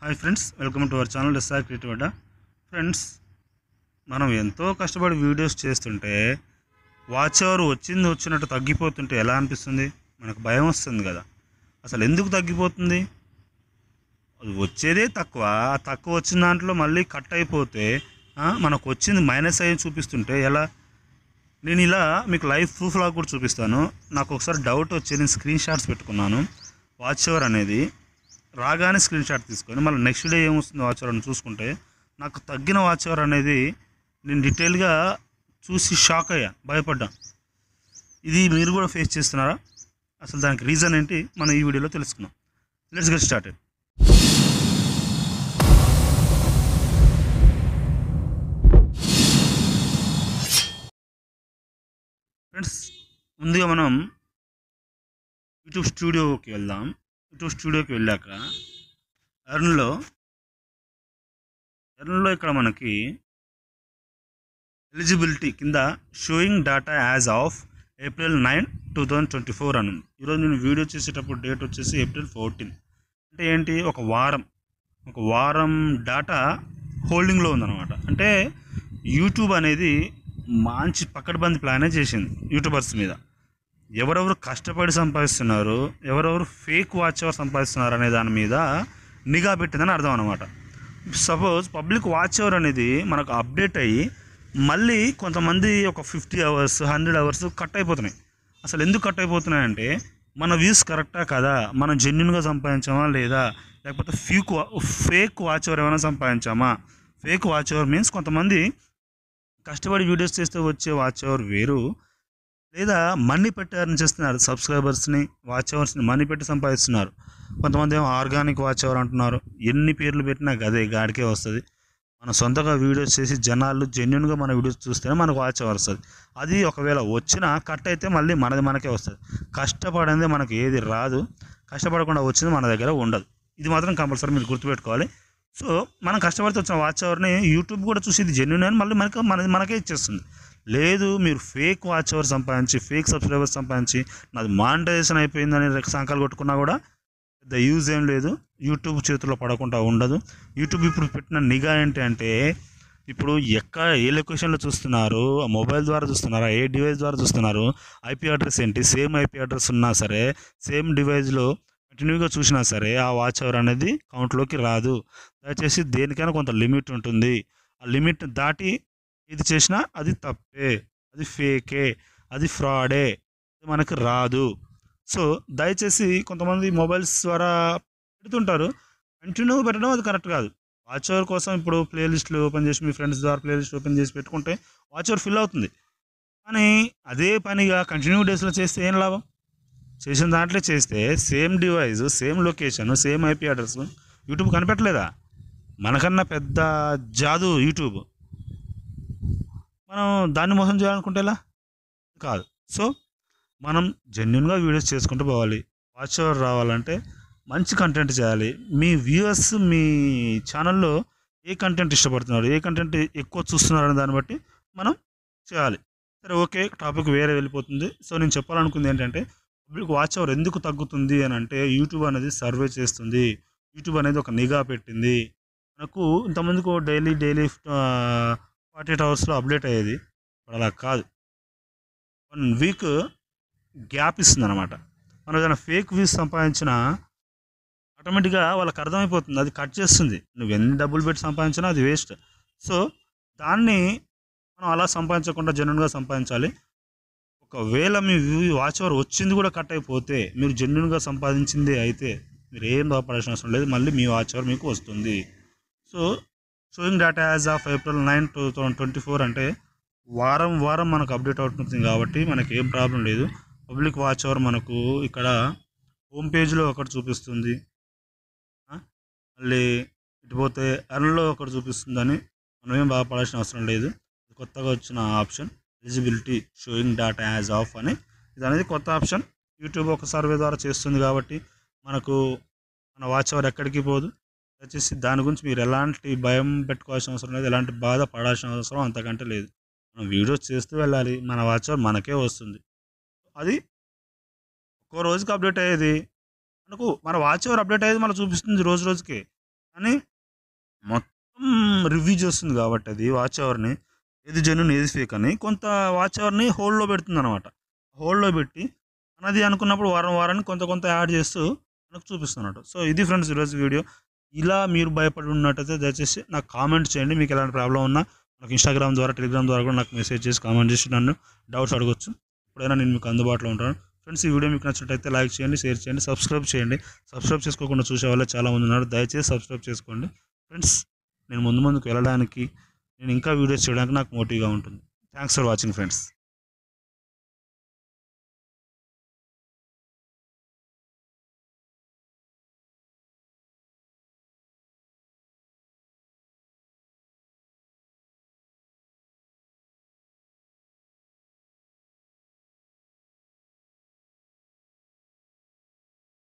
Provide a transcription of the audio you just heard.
hi friends welcome to our channel SR creative అడ్డా friends మనం ఎంతో కష్టపడి వీడియోస్ చేస్తుంటే వాచ్ అవర్ వచ్చింది వచ్చినట్టు తగ్గిపోతుంటే ఎలా అనిపిస్తుంది మనకు భయం వస్తుంది కదా అసలు ఎందుకు తగ్గిపోతుంది అది వచ్చేదే తక్కువ ఆ తక్కువ వచ్చిన దాంట్లో మళ్ళీ కట్ అయిపోతే ఆ, మనకు వచ్చింది మైనస్ అయ్యి చూపిస్తుంటే ఎలా నేను ఇలా మీకు లైవ్ ప్రూఫ్ లాగా కూడా చూపిస్తాను నాకు ఒకసారి డౌట్ వచ్చి నేను స్క్రీన్ షాట్స్ పెట్టుకున్నాను వాచ్ అవర్ అనేది రాగానే స్క్రీన్ షాట్ తీసుకొని మళ్ళీ నెక్స్ట్ డే ఏమొస్తుంది వాచ్ అవర్ అని చూసుకుంటే నాకు తగ్గిన వాచ్ అవర్ అనేది నేను డీటెయిల్గా చూసి షాక్ అయ్యా భయపడ్డా ఇది మీరు కూడా ఫేస్ చేస్తున్నారా అసలు దానికి రీజన్ ఏంటి మనం ఈ వీడియోలో తెలుసుకుందాం లెట్స్ గెట్ స్టార్టెడ్ ఫ్రెండ్స్ ముందుగా మనం యూట్యూబ్ స్టూడియోకి వెళ్దాం యూట్యూబ్ స్టూడియోకి వెళ్ళాక ఎర్న్లో ఎర్న్లో ఇక్కడ మనకి ఎలిజిబిలిటీ కింద showing data as of April nine two thousand twenty four అని ఉంది ఈరోజు నేను వీడియో చేసేటప్పుడు డేట్ వచ్చేసి ఏప్రిల్ ఫోర్టీన్ అంటే ఏంటి ఒక వారం ఒక వారం డేటా హోల్డింగ్లో ఉందన్నమాట అంటే యూట్యూబ్ అనేది మంచి పక్కడబంది ప్లానే చేసింది యూట్యూబర్స్ మీద ఎవరెవరు కష్టపడి సంపాదిస్తున్నారు ఎవరెవరు ఫేక్ వాచ్ అవర్ సంపాదిస్తున్నారు అనే దాని మీద నిఘా పెట్టిందని అర్థం అనమాట సపోజ్ పబ్లిక్ వాచ్ అవర్ అనేది మనకు అప్డేట్ అయ్యి మళ్ళీ కొంతమంది ఒక fifty hours hundred hours cut అయిపోతున్నాయి అసలు ఎందుకు కట్ అయిపోతున్నాయి అంటే మన వ్యూస్ కరెక్టా కదా మనం జెన్యున్గా సంపాదించామా లేదా లేకపోతే ఫీక్ ఫేక్ వాచ్ అవర్ ఏమైనా సంపాదించామా ఫేక్ వాచ్ అవర్ మీన్స్ కొంతమంది కష్టపడి వీడియోస్ చేస్తే వచ్చే వాచ్ అవర్ వేరు లేదా మనీ పెట్టి earn చేస్తున్నారు సబ్స్క్రైబర్స్ని వాచ్ అవర్స్ని మనీ పెట్టి సంపాదిస్తున్నారు కొంతమంది ఏమో ఆర్గానిక్ వాచ్ అవర్ అంటున్నారు ఎన్ని పేర్లు పెట్టినా గదే గాడికే వస్తుంది మన సొంతగా వీడియోస్ చేసి జనాలు జెన్యున్గా మన వీడియోస్ చూస్తేనే మనకు వాచ్ అవర్ వస్తుంది అది ఒకవేళ వచ్చినా కట్ అయితే మళ్ళీ మనది మనకే వస్తుంది కష్టపడిందే మనకి ఏది రాదు కష్టపడకుండా వచ్చింది మన దగ్గర ఉండదు ఇది మాత్రం కంపల్సరీ మీరు గుర్తుపెట్టుకోవాలి సో మనం కష్టపడితే వచ్చిన వాచ్ అవర్ని యూట్యూబ్ కూడా చూసి ఇది జెన్యున్ అని మళ్ళీ మనకి మనది మనకే ఇచ్చేస్తుంది లేదు మీరు ఫేక్ వాచ్ అవర్ సంపాదించి ఫేక్ సబ్స్క్రైబర్స్ సంపాదించి నాది మానిటైజేషన్ అయిపోయిందని రెక్క సంకాలు కొట్టుకున్నా కూడా పెద్ద యూజ్ ఏం లేదు యూట్యూబ్ చేతిలో పడకుండా ఉండదు యూట్యూబ్ ఇప్పుడు పెట్టిన నిఘా ఏంటి అంటే ఇప్పుడు ఎక్కడ ఏ లొకేషన్లో చూస్తున్నారు ఆ మొబైల్ ద్వారా చూస్తున్నారా ఏ డివైస్ ద్వారా చూస్తున్నారు ఐపీ అడ్రస్ ఏంటి సేమ్ ఐపీ అడ్రస్ ఉన్నా సరే సేమ్ డివైస్లో కంటిన్యూగా చూసినా సరే ఆ వాచ్ అవర్ అనేది కౌంట్లోకి రాదు దయచేసి దేనికైనా కొంత లిమిట్ ఉంటుంది ఆ లిమిట్ దాటి ఇది చేసినా అది తప్పే అది ఫేకే అది ఫ్రాడే అది మనకు రాదు సో దయచేసి కొంతమంది మొబైల్స్ ద్వారా పెడుతుంటారు కంటిన్యూ పెట్టడం అది కరెక్ట్ కాదు వాచ్ అవర్ కోసం ఇప్పుడు ప్లేలిస్ట్లు ఓపెన్ చేసి మీ ఫ్రెండ్స్ ద్వారా ప్లేలిస్ట్ ఓపెన్ చేసి పెట్టుకుంటే వాచ్ అవర్ ఫిల్ అవుతుంది కానీ అదే పనిగా కంటిన్యూ డేస్లో చేస్తే ఏం లాభం చేసిన దాంట్లో చేస్తే same device same location same IP address YouTube కనిపెట్టలేదా మనకన్నా పెద్ద జాదు యూట్యూబ్ మనం దాన్ని మోసం చేయాలనుకుంటే ఎలా కాదు సో మనం జెన్యున్గా వీడియోస్ చేసుకుంటూ పోవాలి వాచ్ అవర్ రావాలంటే మంచి కంటెంట్ చేయాలి మీ వ్యూవర్స్ మీ ఛానల్లో ఏ కంటెంట్ ఇష్టపడుతున్నారు ఏ కంటెంట్ ఎక్కువ చూస్తున్నారు అనే దాన్ని బట్టి మనం చేయాలి సరే ఓకే టాపిక్ వేరే వెళ్ళిపోతుంది సో నేను చెప్పాలనుకుంది ఏంటంటే పబ్లిక్ వాచ్ అవర్ ఎందుకు తగ్గుతుంది అని అంటే యూట్యూబ్ అనేది సర్వే చేస్తుంది యూట్యూబ్ అనేది ఒక నిఘా పెట్టింది మనకు ఇంతమందికి డైలీ డైలీ ఫార్టీ ఎయిట్ అవర్స్లో అప్డేట్ అయ్యేది ఇప్పుడు అలా కాదు వన్ వీక్ గ్యాప్ ఇస్తుంది అనమాట మనం ఏదైనా ఫేక్ వ్యూస్ సంపాదించిన ఆటోమేటిక్గా వాళ్ళకి అర్థమైపోతుంది అది కట్ చేస్తుంది నువ్వు ఎన్ని డబ్బులు పెట్టి సంపాదించినా అది వేస్ట్ సో దాన్ని మనం అలా సంపాదించకుండా జెన్యున్గా సంపాదించాలి ఒకవేళ మీ వ్యూ వాచ్ అవర్ వచ్చింది కూడా కట్ అయిపోతే మీరు జెన్యున్గా సంపాదించింది అయితే మీరు ఏం బాధపడాల్సిన అవసరం లేదు మళ్ళీ మీ వాచ్ అవర్ మీకు వస్తుంది so showing data as of April nine two thousand twenty four అంటే వారం వారం మనకు అప్డేట్ అవుతుంది కాబట్టి మనకి ఏం ప్రాబ్లం లేదు పబ్లిక్ వాచ్ అవర్ మనకు ఇక్కడ హోమ్ పేజ్లో ఒకటి చూపిస్తుంది ఆ, మళ్ళీ ఇటు పోతే ఎర్న్లో ఒకటి చూపిస్తుందని మనం ఏం బాధపడాల్సిన అవసరం లేదు ఇది కొత్తగా వచ్చిన option eligibility showing data as of అని ఇది అనేది కొత్త ఆప్షన్ యూట్యూబ్ ఒక సర్వే ద్వారా చేస్తుంది కాబట్టి మనకు మన వాచ్ అవర్ ఎక్కడికి పోదు దయచేసి దాని గురించి మీరు ఎలాంటి భయం పెట్టుకోవాల్సిన అవసరం లేదు ఎలాంటి బాధ పడాల్సిన అవసరం అంతకంటే లేదు మనం వీడియోస్ చేస్తూ వెళ్ళాలి మన వాచ్ అవర్ మనకే వస్తుంది అది ఒక్కో రోజుకి అప్డేట్ అయ్యేది మనకు మన వాచ్ అవర్ అప్డేట్ అయ్యేది మనకు చూపిస్తుంది రోజు రోజుకి కానీ మొత్తం రివ్యూ చేస్తుంది కాబట్టి అది వాచ్ అవర్ని ఏది జెన్యున్ ఏది ఫేక్ అని కొంత వాచ్ అవర్ని హోల్డ్లో పెడుతుంది అనమాట హోల్డ్లో పెట్టి మనది అనుకున్నప్పుడు వారం వారానికి కొంత కొంత యాడ్ చేస్తూ మనకు చూపిస్తున్నట్టు సో ఇది ఫ్రెండ్స్ ఈరోజు వీడియో ఇలా మీరు భయపడి ఉన్నట్టయితే దయచేసి నాకు కామెంట్ చేయండి మీకు ఎలాంటి ప్రాబ్లం ఉన్నా నాకు ఇన్స్టాగ్రామ్ ద్వారా టెలిగ్రామ్ ద్వారా కూడా నాకు మెసేజ్ చేసి కామెంట్ చేసి నన్ను డౌట్స్ అడగొచ్చు ఎప్పుడైనా నేను మీకు అందుబాటులో ఉంటాను ఫ్రెండ్స్ ఈ వీడియో మీకు నచ్చినట్టయితే లైక్ చేయండి షేర్ చేయండి సబ్స్క్రైబ్ చేయండి సబ్స్క్రైబ్ చేసుకోకుండా చూసే వాళ్ళే చాలామంది ఉన్నారు దయచేసి సబ్స్క్రైబ్ చేసుకోండి ఫ్రెండ్స్ నేను ముందు ముందుకు వెళ్ళడానికి నేను ఇంకా వీడియోస్ చేయడానికి నాకు మోటివ్గా ఉంటుంది థ్యాంక్స్ ఫర్ వాచింగ్ ఫ్రెండ్స్